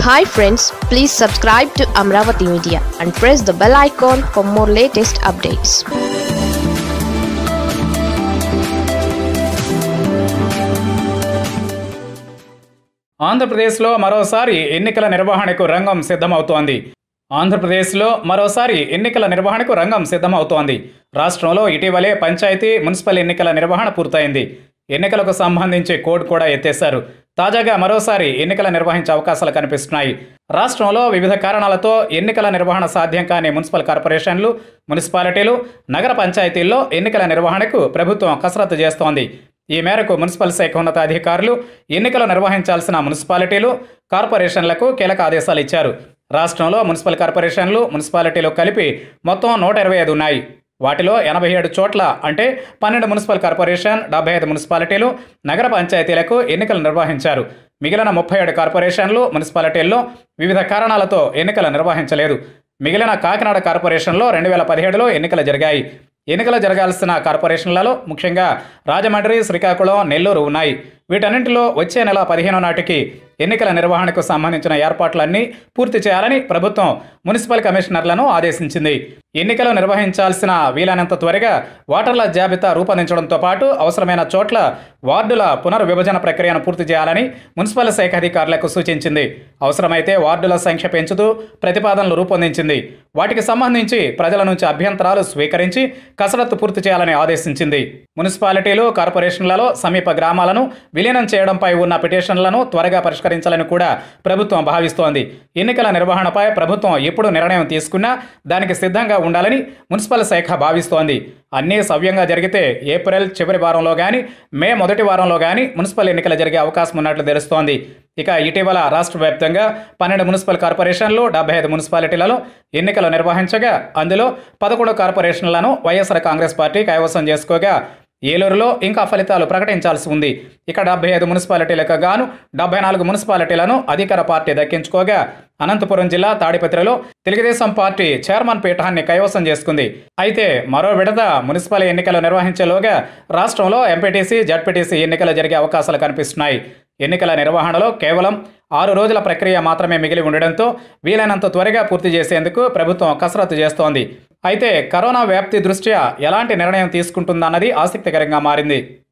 hi friends please subscribe to Amaravati media and press the bell icon for more latest updates ఆంధ్రప్రదేశ్లో మరోసారి ఎన్నికల నిర్వహణకు రంగం సిద్ధమవుతోంది ఆంధ్రప్రదేశ్లో మరోసారి ఎన్నికల నిర్వహణకు రంగం సిద్ధమవుతోంది రాష్ట్రంలో ఇటీవలే పంచాయతీ మున్సిపల్ ఎన్నికల నిర్వహణ పూర్తయింది ఎన్నికలకు సంబంధించి కోడ్ కూడా ఎత్తేశారు తాజాగా మరోసారి ఎన్నికల నిర్వహించే అవకాశాలు కనిపిస్తున్నాయి రాష్ట్రంలో వివిధ కారణాలతో ఎన్నికల నిర్వహణ సాధ్యం కాని మున్సిపల్ కార్పొరేషన్లు మున్సిపాలిటీలు నగర పంచాయతీల్లో ఎన్నికల నిర్వహణకు ప్రభుత్వం కసరత్తు చేస్తోంది ఈ మేరకు మున్సిపల్ శాఖ ఉన్నతాధికారులు ఎన్నికలు నిర్వహించాల్సిన మున్సిపాలిటీలు కార్పొరేషన్లకు కీలక ఆదేశాలు ఇచ్చారు రాష్ట్రంలో మున్సిపల్ కార్పొరేషన్లు మున్సిపాలిటీలు కలిపి మొత్తం నూట ఇరవై ఐదు ఉన్నాయి వాటిలో ఎనభై ఏడు చోట్ల అంటే పన్నెండు మున్సిపల్ కార్పొరేషన్ డెబ్బై ఐదు మున్సిపాలిటీలు నగర పంచాయతీలకు ఎన్నికలు నిర్వహించారు మిగిలిన ముప్పై ఏడు కార్పొరేషన్లు మున్సిపాలిటీల్లో వివిధ కారణాలతో ఎన్నికలు నిర్వహించలేదు మిగిలిన కాకినాడ కార్పొరేషన్లో రెండు వేల పదిహేడులో ఎన్నికలు జరిగాయి ఎన్నికలు జరగాల్సిన కార్పొరేషన్లలో ముఖ్యంగా రాజమండ్రి శ్రీకాకుళం నెల్లూరు ఉన్నాయి వీటన్నింటిలో వచ్చే నెల పదిహేను నాటికి ఎన్నికల నిర్వహణకు సంబంధించిన ఏర్పాట్లన్నీ పూర్తి చేయాలని ప్రభుత్వం మున్సిపల్ కమిషనర్లను ఆదేశించింది ఎన్నికలు నిర్వహించాల్సిన వీలైనంత త్వరగా ఓటర్ల జాబితా రూపొందించడంతో పాటు అవసరమైన చోట్ల వార్డుల పునర్విభజన ప్రక్రియను పూర్తి చేయాలని మున్సిపల్ శాఖ అధికారులకు సూచించింది అవసరమైతే వార్డుల సంఖ్య పెంచుతూ ప్రతిపాదనలు రూపొందించింది వాటికి సంబంధించి ప్రజల నుంచి అభ్యంతరాలు స్వీకరించి కసరత్తు పూర్తి చేయాలని ఆదేశించింది మున్సిపాలిటీలు కార్పొరేషన్లలో సమీప గ్రామాలను విలీనం చేయడంపై ఉన్న పిటిషన్లను త్వరగా పరిష్కరించాలని కూడా ప్రభుత్వం భావిస్తోంది ఎన్నికల నిర్వహణపై ప్రభుత్వం ఎప్పుడు నిర్ణయం తీసుకున్నా దానికి సిద్ధంగా ఉండాలని మున్సిపల్ శాఖ భావిస్తోంది అన్నీ సవ్యంగా జరిగితే ఏప్రిల్ చివరి వారంలో కానీ మే మొదటి వారంలో కానీ మున్సిపల్ ఎన్నికలు జరిగే అవకాశం ఉన్నట్లు తెలుస్తోంది ఇక ఇటీవల రాష్ట్ర వ్యాప్తంగా పన్నెండు మున్సిపల్ కార్పొరేషన్లు డెబ్బై ఐదు మున్సిపాలిటీలలో ఎన్నికలు నిర్వహించగా అందులో పదకొండు కార్పొరేషన్లను వైఎస్ఆర్ కాంగ్రెస్ పార్టీ కైవసం చేసుకోగా ఏలూరులో ఇంకా ఫలితాలు ప్రకటించాల్సి ఉంది ఇక డెబ్బై ఐదు మున్సిపాలిటీలకు గాను డెబ్బై నాలుగు మున్సిపాలిటీలను అధికార పార్టీ దక్కించుకోగా అనంతపురం జిల్లా తాడిపత్రిలో తెలుగుదేశం పార్టీ చైర్మన్ పీఠాన్ని కైవసం చేసుకుంది అయితే మరో విడత మున్సిపల్ ఎన్నికలు నిర్వహించేలోగా రాష్ట్రంలో ఎంపీటీసీ జడ్పీటీసీ ఎన్నికలు జరిగే అవకాశాలు కనిపిస్తున్నాయి ఎన్నికల నిర్వహణలో కేవలం ఆరు రోజుల ప్రక్రియ మాత్రమే మిగిలి ఉండడంతో వీలైనంత త్వరగా పూర్తి చేసేందుకు ప్రభుత్వం కసరత్తు చేస్తోంది అయితే కరోనా వ్యాప్తి దృష్ట్యా ఎలాంటి నిర్ణయం తీసుకుంటుందన్నది ఆసక్తికరంగా మారింది